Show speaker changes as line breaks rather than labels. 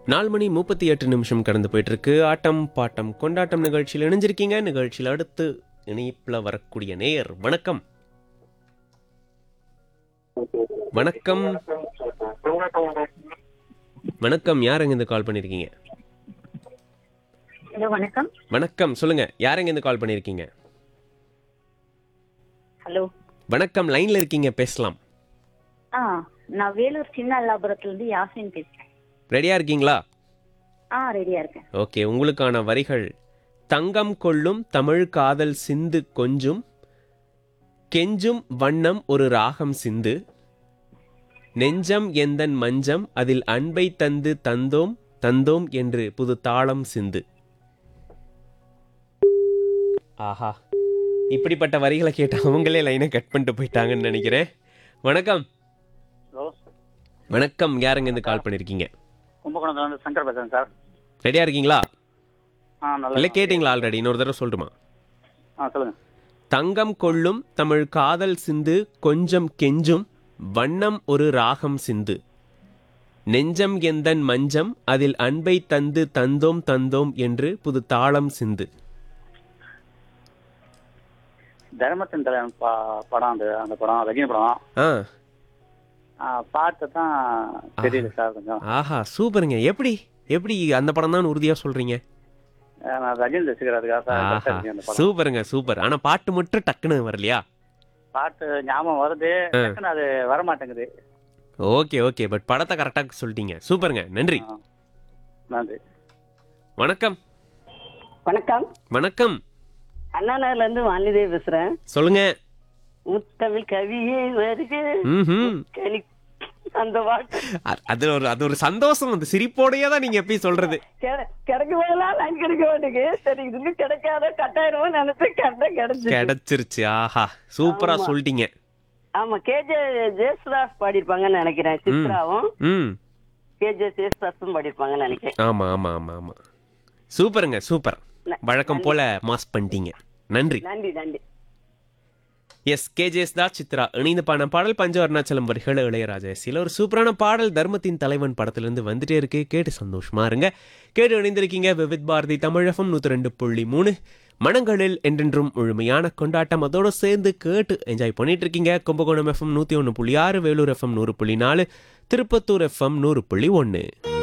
நாலு மணி முப்பத்தி எட்டு நிமிஷம் கடந்து போயிட்டு இருக்கு ஆட்டம் பாட்டம் கொண்டாட்டம் நிகழ்ச்சியில் இணைஞ்சிருக்கீங்க நிகழ்ச்சியில் அடுத்து இணைப்பில் வரக்கூடிய நேயர் வணக்கம் வணக்கம் வணக்கம் யாருங்க இந்த கால் பண்ணிருக்கீங்க
ஹலோ வணக்கம்
வணக்கம் சொல்லுங்க யாருங்க இந்த கால் பண்ணிருக்கீங்க
ஹலோ
வணக்கம் லைன்ல இருக்கீங்க பேசலாம்
ஆ நான் வேலூர் சின்ன அல்லாபுரத்துல இருந்து யாசின் பேசுறேன்
ரெடியா இருக்கீங்களா
ஆ ரெடியா இருக்கேன்
ஓகே உங்களுக்கான வரிகள் தங்கம் கொள்ளும் தமிழ் காதல் சிந்து கொஞ்சும் கெஞ்சும் வண்ணம் ஒரு ராகம் சிந்து நெஞ்சம் எந்தன் மஞ்சம் அதில் அன்பை தந்து தந்தோம் தந்தோம் என்று புது தாளம் சிந்து ஆஹா இப்படிப்பட்ட வரிகளை கேட்ட அவங்களே லைனை கட் பண்ணிட்டு போயிட்டாங்கன்னு நினைக்கிறேன் வணக்கம்
ஹலோ
வணக்கம் யாருங்க இந்த கால் பண்ணிருக்கீங்க
கும்பகோணத்துல இருந்து சங்கர் பேசுறேன் சார்
ரெடியா இருக்கீங்களா
ஆ
இல்ல
நல்லா
கேட்டிங்களா ஆல்ரெடி இன்னொரு தடவை சொல்லட்டுமா
ஆ சொல்லுங்க
தங்கம் கொள்ளும் தமிழ் காதல் சிந்து கொஞ்சம் கெஞ்சும் வண்ணம் ஒரு ராகம் சிந்து நெஞ்சம் எந்தன் மஞ்சம் அதில் அன்பை தந்து தந்தோம் தந்தோம் என்று புது தாளம் சிந்து
தர்மத்தின் தலைவன் பா- படம் அந்த அந்த படம் ரஜினி படம்
ஆ
ஆ, பாட்டு தான் தெரியல சார் கொஞ்சம்
ஆஹா சூப்பருங்க எப்படி எப்படி அந்த படம் தான் உறுதியா சொல்றீங்க
ஆ, நான் ரஜினி ரசிகர் அதுக்காக சார்
ஆஹா
கரெக்டா இருக்கு அந்த படம்
சூப்பருங்க சூப்பர் ஆனா பாட்டு மட்டும் டக்குன்னு வரலையா
பாட்டு ஞாபகம் வருது டக்குன்னு அது வர மாட்டேங்குது
ஓகே ஓகே பட் படத்தை கரெக்டா சொல்லிட்டீங்க சூப்பருங்க நன்றி
ஆ. நன்றி
வணக்கம்
வணக்கம்
வணக்கம்
அண்ணா நகர்ல இருந்து வாணிதே பேசுறேன்
சொல்லுங்க
முத்தமிழ் கவியே வருக
ம்ஹும்
கனி அந்த பாட்டு
அ- அது ஒரு அது ஒரு சந்தோஷம் அந்த சிரிப்போடயே தான் நீங்க எப்பயும் சொல்றது
கிடை- கிடைக்க போதெல்லாம் லைன் கிடைக்க மாட்டேங்குது சரி இதுக்கு கிடைக்காத கட்டாயிரமோ நினைச்சு கரெக்டா கிடைச்சு
கிடைச்சிருச்சு ஆஹா சூப்பரா
ஆமா.
சொல்லிட்டீங்க
ஆமா கேஜே ஜெயசுதாஸ் பாடியிருப்பாங்கன்னு நினைக்கிறேன் சித்ராவும்
ம்
கேஜே ஜெயசுதாஸும் பாடியிருப்பாங்கன்னு நினைக்கிறேன்
ஆமா ஆமா ஆமா ஆமா சூப்பருங்க சூப்பர்
ந-
வழக்கம் போல மாஸ் பண்ணிட்டீங்க நன்றி
நன்றி நன்றி
எஸ் கேஜேஎஸ் தான் சித்ரா இணைந்து பாடின பாடல் பஞ்ச அருணாச்சலம் வரிகள் இளையராஜா சில ஒரு சூப்பரான பாடல் தர்மத்தின் தலைவன் படத்திலிருந்து வந்துட்டே இருக்கு கேட்டு சந்தோஷமா இருங்க கேட்டு இணைந்திருக்கீங்க விவித் பாரதி தமிழகம் நூத்தி ரெண்டு புள்ளி மூணு மனங்களில் என்றென்றும் முழுமையான கொண்டாட்டம் அதோட சேர்ந்து கேட்டு என்ஜாய் பண்ணிட்டு இருக்கீங்க கும்பகோணம் எஃப்எம் நூத்தி ஒன்று புள்ளி ஆறு வேலூர் எஃப்எம் நூறு புள்ளி நாலு திருப்பத்தூர் எஃப்எம் நூறு புள்ளி ஒன்று